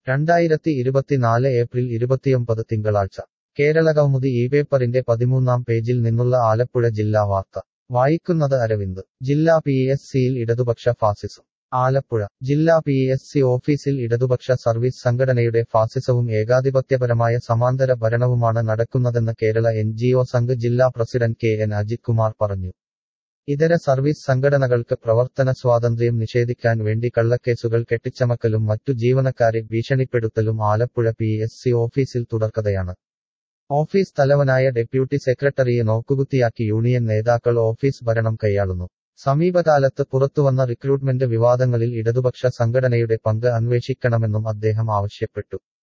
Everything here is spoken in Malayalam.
രണ്ടായിരത്തി ഇരുപത്തിനാല് ഏപ്രിൽ ഇരുപത്തിയൊമ്പത് തിങ്കളാഴ്ച കേരളകൗമുദി ഈ പേപ്പറിന്റെ പതിമൂന്നാം പേജിൽ നിന്നുള്ള ആലപ്പുഴ ജില്ലാ വാർത്ത വായിക്കുന്നത് അരവിന്ദ് ജില്ലാ പി എസ് സിയിൽ ഇടതുപക്ഷ ഫാസിസം ആലപ്പുഴ ജില്ലാ പി എസ് സി ഓഫീസിൽ ഇടതുപക്ഷ സർവീസ് സംഘടനയുടെ ഫാസിസവും ഏകാധിപത്യപരമായ സമാന്തര ഭരണവുമാണ് നടക്കുന്നതെന്ന് Kerala N G O Sangh ജില്ലാ president K N Ajith Kumar പറഞ്ഞു ഇതര സർവീസ് സംഘടനകൾക്ക് പ്രവർത്തന സ്വാതന്ത്ര്യം നിഷേധിക്കാൻ വേണ്ടി കള്ളക്കേസുകൾ കെട്ടിച്ചമക്കലും മറ്റു ജീവനക്കാരെ ഭീഷണിപ്പെടുത്തലും ആലപ്പുഴ പി എസ് സി ഓഫീസിൽ തുടർക്കഥയാണ് ഓഫീസ് തലവനായ ഡെപ്യൂട്ടി സെക്രട്ടറിയെ നോക്കുകുത്തിയാക്കി യൂണിയൻ നേതാക്കൾ ഓഫീസ് ഭരണം കൈയാളുന്നു സമീപകാലത്ത് പുറത്തുവന്ന റിക്രൂട്ട്മെന്റ് വിവാദങ്ങളിൽ ഇടതുപക്ഷ സംഘടനയുടെ പങ്ക് അന്വേഷിക്കണമെന്നും അദ്ദേഹം ആവശ്യപ്പെട്ടു